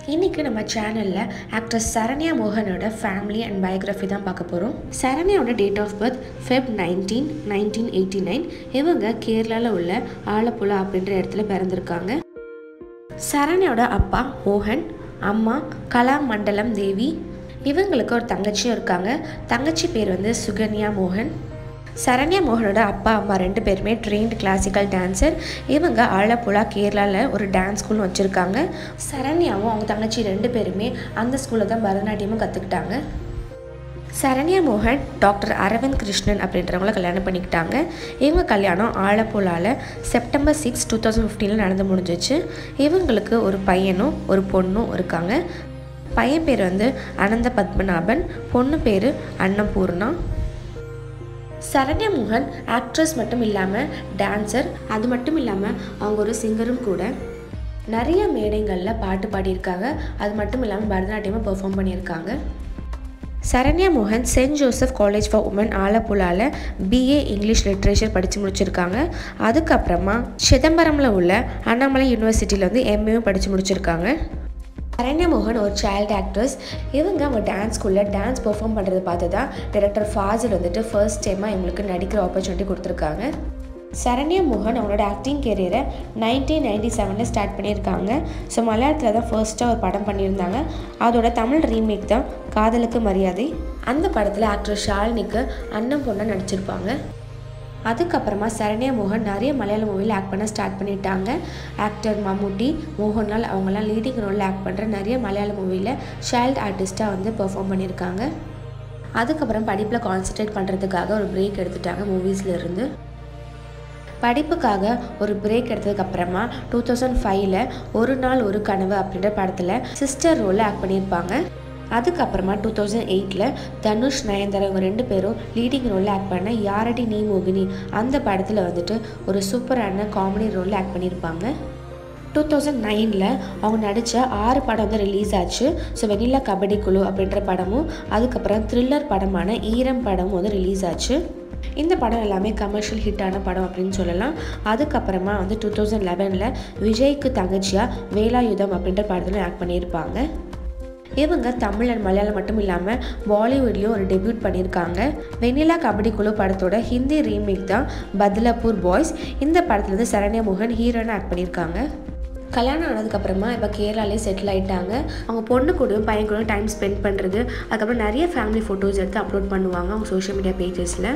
இன்றைக்கி நம்ம சேனலில் ஆக்ட்ரஸ் சரண்யா மோகனோட ஃபேமிலி அண்ட் பயோகிராஃபி தான் பார்க்க போகிறோம் சரண்யாவோட date of birth Feb nineteen nineteen eighty nine இவங்க கேரளாவில் உள்ள ஆலப்புழா அப்படின்ற இடத்துல பிறந்திருக்காங்க சரண்யாவோட அப்பா மோகன் அம்மா கலா மண்டலம் தேவி இவங்களுக்கு ஒரு தங்கச்சியும் இருக்காங்க தங்கச்சி பேர் வந்து சுகன்யா மோகன் சரண்யா மோகனோட அப்பா அம்மா ரெண்டு பேருமே ட்ரெயின்டு கிளாசிக்கல் டான்சர் இவங்க ஆலப்புழா கேரளாவில் ஒரு டான்ஸ் ஸ்கூல் வச்சுருக்காங்க சரண்யாவும் அவங்க தங்கச்சி ரெண்டு பேருமே அந்த ஸ்கூலில் தான் பரதநாட்டியமும் கற்றுக்கிட்டாங்க சரண்யா மோகன் டாக்டர் அரவிந்த் கிருஷ்ணன் அப்படின்றவங்கள கல்யாணம் பண்ணிக்கிட்டாங்க இவங்க கல்யாணம் ஆலப்புழாவில் செப்டம்பர் சிக்ஸ் டூ தௌசண்ட் ஃபிஃப்டீனில் நடந்து முடிஞ்சிச்சு இவங்களுக்கு ஒரு பையனும் ஒரு பொண்ணும் இருக்காங்க பையன் பேர் வந்து அனந்த பத்மநாபன் பொண்ணு பேர் அன்னபூர்ணா சரண்யா மோகன் ஆக்ட்ரஸ் மட்டும் இல்லாமல் டான்சர் அது மட்டும் இல்லாமல் அவங்க ஒரு சிங்கரும் கூட நிறைய மேடைகளில் பாட்டு பாடியிருக்காங்க அது மட்டும் இல்லாமல் பரதநாட்டியமும் பெர்ஃபார்ம் பண்ணியிருக்காங்க சரண்யா மோகன் Saint Joseph college for women ஆலப்புழாவில் பிஏ இங்கிலீஷ் லிட்ரேச்சர் படித்து முடிச்சிருக்காங்க அதுக்கப்புறமா சிதம்பரமில் உள்ள அண்ணாமலை யூனிவர்சிட்டியில் வந்து எம்ஏவும் படித்து முடிச்சிருக்காங்க சரண்யா மோகன் ஒரு சைல்டு ஆக்ட்ரஸ் இவங்க அவங்க டான்ஸ் ஸ்கூலில் டான்ஸ் பெர்ஃபார்ம் பண்ணுறதை பார்த்து தான் டைரக்டர் ஃபாசில் வந்துட்டு ஃபர்ஸ்ட் டைமாக இவங்களுக்கு நடிக்கிற ஆப்பர்ச்சுனிட்டி கொடுத்துருக்காங்க சரண்யா மோகன் அவங்களோட ஆக்டிங் கெரியரை நைன்டீன் நைன்டி செவனில் ஸ்டார்ட் பண்ணியிருக்காங்க ஸோ மலையாளத்தில் தான் ஃபர்ஸ்ட்டாக ஒரு படம் பண்ணியிருந்தாங்க அதோட தமிழ் ரீமேக் தான் காதலுக்கு மரியாதை அந்த படத்தில் ஆக்டர் ஷாலினிக்கு அண்ணன் பொண்ணாக நடிச்சிருப்பாங்க அதுக்கப்புறமா சரண்யா மோகன் நிறைய மலையாள மூவியில் ஆக்ட் பண்ண ஸ்டார்ட் பண்ணிட்டாங்க ஆக்டர் மம்முட்டி மோகன்லால் அவங்கெல்லாம் லீடிங் ரோலில் ஆக்ட் பண்ணுற நிறைய மலையாள மூவியில் சைல்டு ஆர்டிஸ்ட்டாக வந்து பெர்ஃபார்ம் பண்ணியிருக்காங்க அதுக்கப்புறம் படிப்பில் கான்சன்ட்ரேட் பண்ணுறதுக்காக ஒரு பிரேக் எடுத்துட்டாங்க மூவிஸில் இருந்து படிப்புக்காக ஒரு பிரேக் எடுத்ததுக்கப்புறமா டூ தௌசண்ட் ஃபைவ்ல ஒரு நாள் ஒரு கனவு அப்படின்ற படத்தில் சிஸ்டர் ரோலில் ஆக்ட் பண்ணியிருப்பாங்க அதுக்கப்புறமா டூ தௌசண்ட் எயிட்டில் தனுஷ் நயன்தாரா இவங்க ரெண்டு பேரும் லீடிங் ரோலில் ஆக்ட் பண்ண யாரடி நீ மோகினி அந்த படத்தில் வந்துட்டு ஒரு சூப்பரான காமெடி ரோலில் ஆக்ட் பண்ணியிருப்பாங்க டூ தௌசண்ட் நைனில் அவங்க நடித்த ஆறு படம் வந்து ரிலீஸ் ஆச்சு ஸோ வெனிலா கபடி குழு அப்படின்ற படமும் அதுக்கப்புறம் த்ரில்லர் படமான ஈரம் படமும் வந்து ரிலீஸ் ஆச்சு இந்த படம் எல்லாமே கமர்ஷியல் ஹிட்டான படம் அப்படின்னு சொல்லலாம் அதுக்கப்புறமா வந்து டூ தௌசண்ட் லெவனில் விஜய்க்கு தங்கச்சியாக வேலாயுதம் அப்படின்ற படத்தில் ஆக்ட் பண்ணியிருப்பாங்க இவங்க தமிழ் அண்ட் மலையாளம் மட்டும் இல்லாமல் பாலிவுட்லேயும் ஒரு டெபியூட் பண்ணியிருக்காங்க வெண்ணிலா கபடி குழு படத்தோட ஹிந்தி ரீமேக் தான் பத்லாப்பூர் பாய்ஸ் இந்த படத்தில் வந்து சரண்யா மோகன் ஹீரோன்னு ஆக்ட் பண்ணியிருக்காங்க கல்யாணம் ஆனதுக்கப்புறமா இப்போ கேரளாலே செட்டில் ஆகிட்டாங்க அவங்க பொண்ணு கூடயும் பையன் கூடயும் டைம் ஸ்பெண்ட் பண்ணுறது அதுக்கப்புறம் நிறைய ஃபேமிலி ஃபோட்டோஸ் எடுத்து அப்லோட் பண்ணுவாங்க அவங்க சோஷியல் மீடியா பேஜஸில்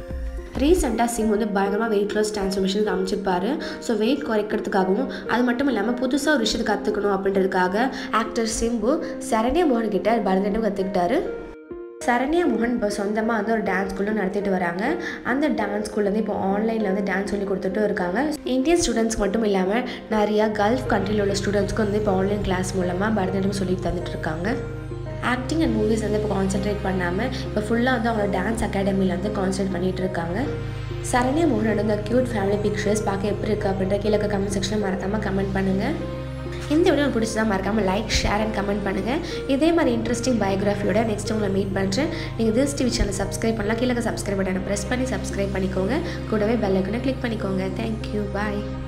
ரீசெண்டாக சிங் வந்து பயங்கரமாக வெயிட் லாஸ் டிரான்ஸ்ஃபர்மேஷன் காமிச்சிருப்பாரு ஸோ வெயிட் குறைக்கிறதுக்காகவும் அது மட்டும் இல்லாமல் புதுசாக ஒரு விஷயத்தை கற்றுக்கணும் அப்படின்றதுக்காக ஆக்டர் சிம்பு சரண்யா மோகன் கிட்ட பரதநாட்டியம் கற்றுக்கிட்டாரு சரண்யா மோகன் இப்போ சொந்தமாக வந்து ஒரு டான்ஸ் ஸ்கூலும் நடத்திட்டு வராங்க அந்த டான்ஸ் ஸ்கூலில் வந்து இப்போ ஆன்லைனில் வந்து டான்ஸ் சொல்லி கொடுத்துட்டும் இருக்காங்க இந்தியன் ஸ்டூடெண்ட்ஸ் மட்டும் இல்லாமல் நிறையா கல்ஃப் கண்ட்ரியில் உள்ள ஸ்டூடெண்ட்ஸ்க்கு வந்து இப்போ ஆன்லைன் கிளாஸ் மூலமாக பரதநாட்டியம் சொல்லி தந்துட்டு இருக்காங்க ஆக்டிங் அண்ட் மூவிஸ் வந்து இப்போ கான்சென்ட்ரேட் பண்ணாமல் இப்போ ஃபுல்லாக வந்து அவங்களோட டான்ஸ் அகாடமியில் வந்து கான்சென்ட்ரேட் பண்ணிகிட்டு இருக்காங்க சரண்யா மோகனோட இந்த க்யூட் ஃபேமிலி பிக்சர்ஸ் பார்க்க எப்படி இருக்குது அப்படின்ற கீழே கமெண்ட் செக்ஷனில் மறக்காமல் கமெண்ட் பண்ணுங்கள் இந்த வீடியோ பிடிச்சதா மறக்காமல் லைக் ஷேர் அண்ட் கமெண்ட் பண்ணுங்கள் இதே மாதிரி இன்ட்ரெஸ்டிங் பயோகிராஃபியோட நெக்ஸ்ட் உங்களை மீட் பண்ணுறேன் நீங்கள் திஸ் டிவி சேனல் சப்ஸ்கிரைப் பண்ணலாம் கீழே சப்ஸ்கிரைப் பட்டனை ப்ரெஸ் பண்ணி சப்ஸ்கிரைப் பண்ணிக்கோங்க கூடவே பெல் ஐக்கனை கிளிக் பண்ணிக்கோங்க தேங்க்யூ பாய்